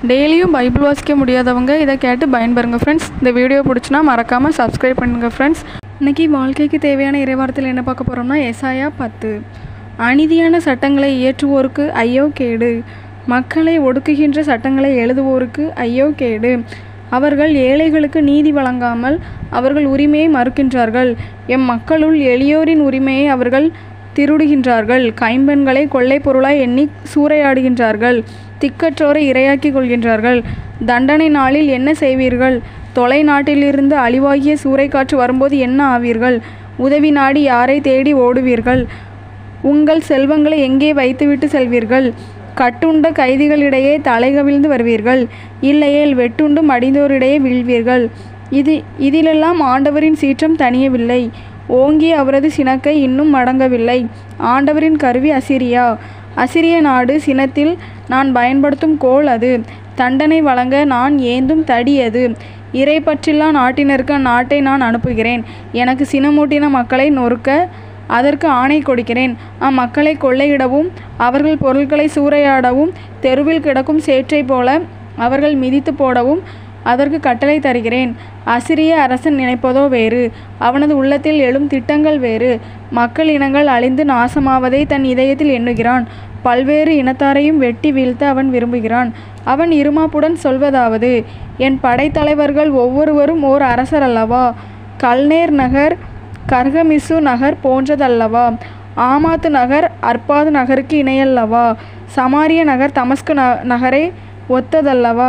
டெய்லியும் பைபிள் வாசிக்க முடியாதவங்க இதை கேட்டு பயன்பெறுங்க ஃப்ரெண்ட்ஸ் இந்த வீடியோ பிடிச்சினா மறக்காமல் சப்ஸ்கிரைப் பண்ணுங்க ஃப்ரெண்ட்ஸ் இன்னைக்கு வாழ்க்கைக்கு தேவையான இறைவாரத்தில் என்ன பார்க்க போகிறோம்னா எசாயா பத்து அநீதியான சட்டங்களை இயற்றுவோருக்கு ஐயோ கேடு மக்களை ஒடுக்குகின்ற சட்டங்களை எழுதுவோருக்கு ஐயோ கேடு அவர்கள் ஏழைகளுக்கு நீதி வழங்காமல் அவர்கள் உரிமையை மறுக்கின்றார்கள் எம் மக்களுள் எளியோரின் உரிமையை அவர்கள் திருடுகின்றார்கள் கைம்பெண்களை கொள்ளை பொருளாய் எண்ணி சூறையாடுகின்றார்கள் திக்கற்றோரை இரையாக்கி கொள்கின்றார்கள் தண்டனை நாளில் என்ன செய்வீர்கள் தொலை நாட்டிலிருந்து அழிவாகிய சூறைக்காற்று வரும்போது என்ன ஆவீர்கள் உதவி நாடி யாரை தேடி ஓடுவீர்கள் உங்கள் செல்வங்களை எங்கே வைத்துவிட்டு செல்வீர்கள் கட்டுண்ட கைதிகளிடையே தலைகவிழ்ந்து வருவீர்கள் இல்லையேல் வெட்டுண்டு மடிந்தோரிடையே வீழ்வீர்கள் இது இதிலெல்லாம் ஆண்டவரின் சீற்றம் தணியவில்லை ஓங்கி அவரது சினக்கை இன்னும் மடங்கவில்லை ஆண்டவரின் கருவி அசிரியா அசிரிய நாடு சினத்தில் நான் பயன்படுத்தும் கோல் அது தண்டனை வழங்க நான் ஏந்தும் தடி அது இறைப்பற்றில்லா நாட்டினருக்கு அந்நாட்டை நான் அனுப்புகிறேன் எனக்கு சினமூட்டின மக்களை நொறுக்க அதற்கு ஆணை கொடுக்கிறேன் அம்மக்களை கொள்ளையிடவும் அவர்கள் பொருட்களை சூறையாடவும் தெருவில் கிடக்கும் சேற்றை போல அவர்கள் மிதித்து போடவும் அதற்கு கட்டளை தருகிறேன் அசிரிய அரசன் நினைப்பதோ வேறு அவனது உள்ளத்தில் எழும் திட்டங்கள் வேறு மக்கள் இனங்கள் அழிந்து நாசமாவதை தன் இதயத்தில் எண்ணுகிறான் பல்வேறு இனத்தாரையும் வெட்டி வீழ்த்த அவன் விரும்புகிறான் அவன் இருமாப்புடன் சொல்வதாவது என் படைத்தலைவர்கள் ஒவ்வொருவரும் ஓர் அரசர் அல்லவா கல்நேர் நகர் கர்கமிசு நகர் போன்றதல்லவா ஆமாத்து நகர் அர்பாது நகருக்கு இணையல்லவா சமாரிய நகர் தமஸ்கு ந நகரை ஒத்ததல்லவா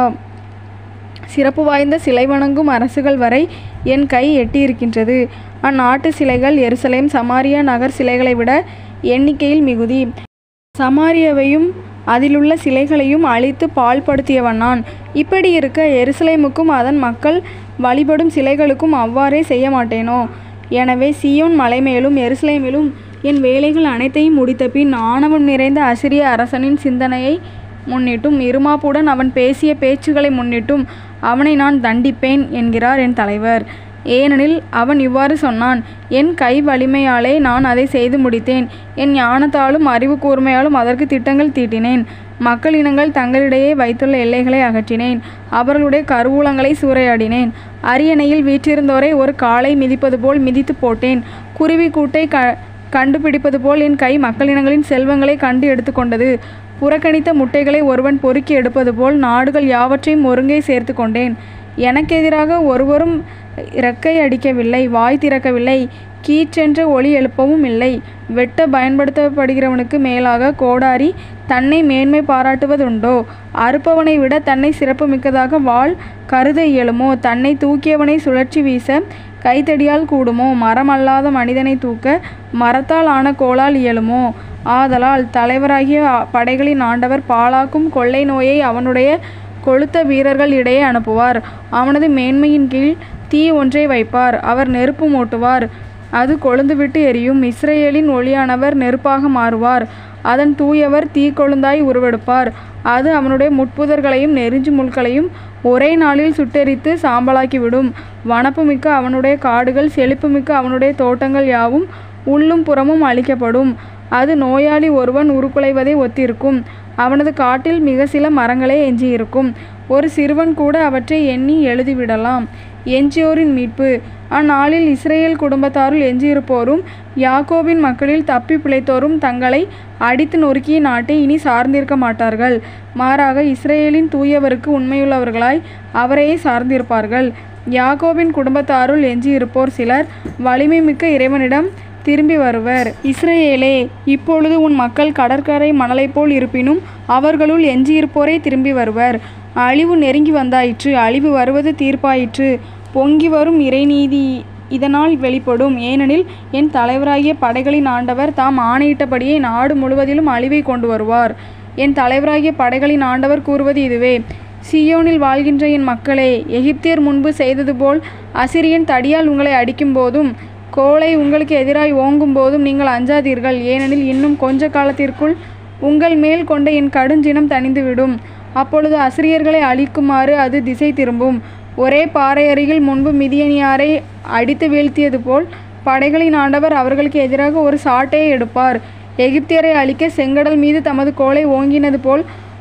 சிறப்பு வாய்ந்த சிலை வணங்கும் அரசுகள் வரை என் கை எட்டியிருக்கின்றது அந்நாட்டு சிலைகள் எருசலேம் சமாரியா நகர் சிலைகளை விட எண்ணிக்கையில் மிகுதி சமாரியவையும் அதிலுள்ள சிலைகளையும் அழித்து பாழ்படுத்தியவன் நான் இப்படி இருக்க எருசலேமுக்கும் அதன் மக்கள் வழிபடும் சிலைகளுக்கும் அவ்வாறே செய்ய மாட்டேனோ எனவே சியோன் மலைமேலும் எருசலேமிலும் என் வேலைகள் அனைத்தையும் முடித்த பின் ஆணவம் நிறைந்த அசிரிய அரசனின் சிந்தனையை முன்னிட்டும் இருமாப்புடன் அவன் பேசிய பேச்சுகளை முன்னிட்டும் அவனை நான் தண்டிப்பேன் என்கிறார் என் தலைவர் ஏனெனில் அவன் இவ்வாறு சொன்னான் என் கை வலிமையாலே நான் அதை செய்து முடித்தேன் என் ஞானத்தாலும் அறிவு கூர்மையாலும் அதற்கு திட்டங்கள் தீட்டினேன் மக்கள் இனங்கள் தங்களிடையே வைத்துள்ள எல்லைகளை அகற்றினேன் அவர்களுடைய கருவூலங்களை சூறையாடினேன் அரியணையில் வீற்றிருந்தோரை ஒரு காலை மிதிப்பது போல் மிதித்து போட்டேன் குருவி கூட்டை க கண்டுபிடிப்பது போல் என் கை மக்களினங்களின் செல்வங்களை கண்டு எடுத்துக்கொண்டது புறக்கணித்த முட்டைகளை ஒருவன் பொறுக்கி எடுப்பது போல் நாடுகள் யாவற்றையும் ஒருங்கே சேர்த்து கொண்டேன் எனக்கு எதிராக ஒருவரும் இறக்கை அடிக்கவில்லை வாய் திறக்கவில்லை கீச்சென்ற ஒளி எழுப்பவும் இல்லை வெட்ட பயன்படுத்தப்படுகிறவனுக்கு மேலாக கோடாரி தன்னை மேன்மை பாராட்டுவதுண்டோ அறுப்பவனை விட தன்னை சிறப்பு மிக்கதாக வாழ் கருத இயலுமோ தன்னை தூக்கியவனை சுழற்சி வீச கைத்தடியால் கூடுமோ மரம் அல்லாத மனிதனை தூக்க மரத்தால் ஆன கோலால் இயலுமோ ஆதலால் தலைவராகிய படைகளின் ஆண்டவர் பாழாக்கும் கொள்ளை நோயை அவனுடைய கொளுத்த வீரர்கள் இடையே அனுப்புவார் அவனது மேன்மையின் கீழ் தீ ஒன்றை வைப்பார் அவர் நெருப்பு மூட்டுவார் அது கொழுந்துவிட்டு எரியும் இஸ்ரேலின் ஒளியானவர் நெருப்பாக மாறுவார் அதன் தூயவர் தீ கொழுந்தாய் உருவெடுப்பார் அது அவனுடைய முட்புதர்களையும் நெறிஞ்சு முள்களையும் ஒரே நாளில் சுட்டெரித்து சாம்பலாக்கிவிடும் வனப்புமிக்க அவனுடைய காடுகள் செழிப்புமிக்க அவனுடைய தோட்டங்கள் யாவும் உள்ளும் புறமும் அழிக்கப்படும் அது நோயாளி ஒருவன் உருக்குலைவதை ஒத்திருக்கும் அவனது காட்டில் மிக சில மரங்களே எஞ்சியிருக்கும் ஒரு சிறுவன் கூட அவற்றை எண்ணி எழுதிவிடலாம் எஞ்சியோரின் மீட்பு அந்நாளில் இஸ்ரேல் குடும்பத்தாருள் எஞ்சியிருப்போரும் யாக்கோபின் மக்களில் தப்பி பிழைத்தோரும் தங்களை அடித்து நொறுக்கிய நாட்டை இனி சார்ந்திருக்க மாட்டார்கள் மாறாக இஸ்ரேலின் தூயவருக்கு உண்மையுள்ளவர்களாய் அவரையே சார்ந்திருப்பார்கள் யாக்கோபின் குடும்பத்தாருள் எஞ்சியிருப்போர் சிலர் வலிமை மிக்க இறைவனிடம் திரும்பி வருவர் இஸ்ரேலே இப்பொழுது உன் மக்கள் கடற்கரை மணலை போல் இருப்பினும் அவர்களுள் எஞ்சியிருப்போரே திரும்பி வருவர் அழிவு நெருங்கி வந்தாயிற்று அழிவு வருவது தீர்ப்பாயிற்று பொங்கி வரும் இறைநீதி இதனால் வெளிப்படும் ஏனெனில் என் தலைவராகிய படைகளின் ஆண்டவர் தாம் ஆணையிட்டபடியே நாடு முழுவதிலும் அழிவை கொண்டு வருவார் என் தலைவராகிய படைகளின் ஆண்டவர் கூறுவது இதுவே சியோனில் வாழ்கின்ற என் மக்களே எகிப்தியர் முன்பு செய்தது போல் அசிரியன் தடியால் உங்களை அடிக்கும் போதும் கோலை உங்களுக்கு எதிராய் ஓங்கும் போதும் நீங்கள் அஞ்சாதீர்கள் ஏனெனில் இன்னும் கொஞ்ச காலத்திற்குள் உங்கள் மேல் கொண்ட என் கடுஞ்சினம் தணிந்துவிடும் அப்பொழுது அசிரியர்களை அழிக்குமாறு அது திசை திரும்பும் ஒரே பாறை அருகில் முன்பு மிதியனியாரை அடித்து வீழ்த்தியது போல் படைகளின் ஆண்டவர் அவர்களுக்கு எதிராக ஒரு சாட்டையை எடுப்பார் எகிப்தியரை அழிக்க செங்கடல் மீது தமது கோலை ஓங்கினது போல்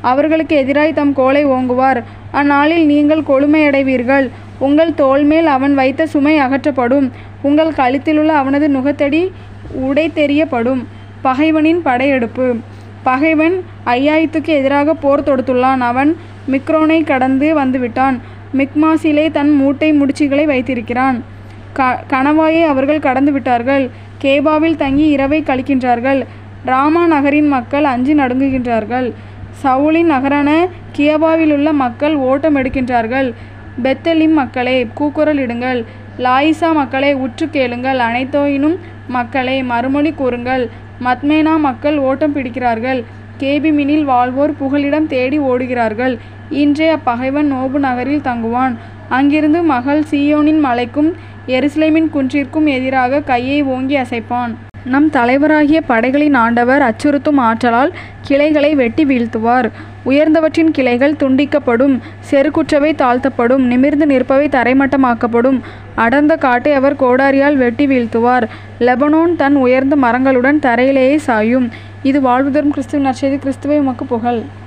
அவர்களுக்கு எதிராய் தம் கோலை ஓங்குவார் அந்நாளில் நீங்கள் கொழுமையடைவீர்கள் உங்கள் தோள்மேல் அவன் வைத்த சுமை அகற்றப்படும் உங்கள் கழுத்திலுள்ள அவனது நுகத்தடி உடைத்தெறியப்படும் பகைவனின் படையெடுப்பு பகைவன் ஐயாயிரத்துக்கு எதிராக போர் தொடுத்துள்ளான் அவன் மிக்ரோனை கடந்து வந்துவிட்டான் மிக்மாசிலே தன் மூட்டை முடிச்சுகளை வைத்திருக்கிறான் க கணவாயை அவர்கள் கடந்து விட்டார்கள் கேபாவில் தங்கி இரவை கழிக்கின்றார்கள் ராமா நகரின் மக்கள் அஞ்சி நடுங்குகின்றார்கள் சவுலின் நகரான கியபாவிலுள்ள மக்கள் ஓட்டம் எடுக்கின்றார்கள் பெத்தலிம் மக்களே கூக்குரல் இடுங்கள் லாயிசா மக்களே உற்று கேளுங்கள் அனைத்தோயினும் மக்களே மறுமொழி கூறுங்கள் மத்மேனா மக்கள் ஓட்டம் பிடிக்கிறார்கள் கேபிமினில் வாழ்வோர் புகலிடம் தேடி ஓடுகிறார்கள் இன்றே அப்பகைவன் நோபு நகரில் தங்குவான் அங்கிருந்து மகள் சீயோனின் மலைக்கும் எருசலேமின் குன்றிற்கும் எதிராக கையை ஓங்கி அசைப்பான் நம் தலைவராகிய படைகளின் ஆண்டவர் அச்சுறுத்தும் ஆற்றலால் கிளைகளை வெட்டி வீழ்த்துவார் உயர்ந்தவற்றின் கிளைகள் துண்டிக்கப்படும் செருக்குற்றவை தாழ்த்தப்படும் நிமிர்ந்து நிற்பவை தரைமட்டமாக்கப்படும் அடர்ந்த காட்டை அவர் கோடாரியால் வெட்டி வீழ்த்துவார் லெபனோன் தன் உயர்ந்த மரங்களுடன் தரையிலேயே சாயும் இது வாழ்வு தரும் கிறிஸ்துவின் நற்செய்தி கிறிஸ்துவை உமக்கு புகழ்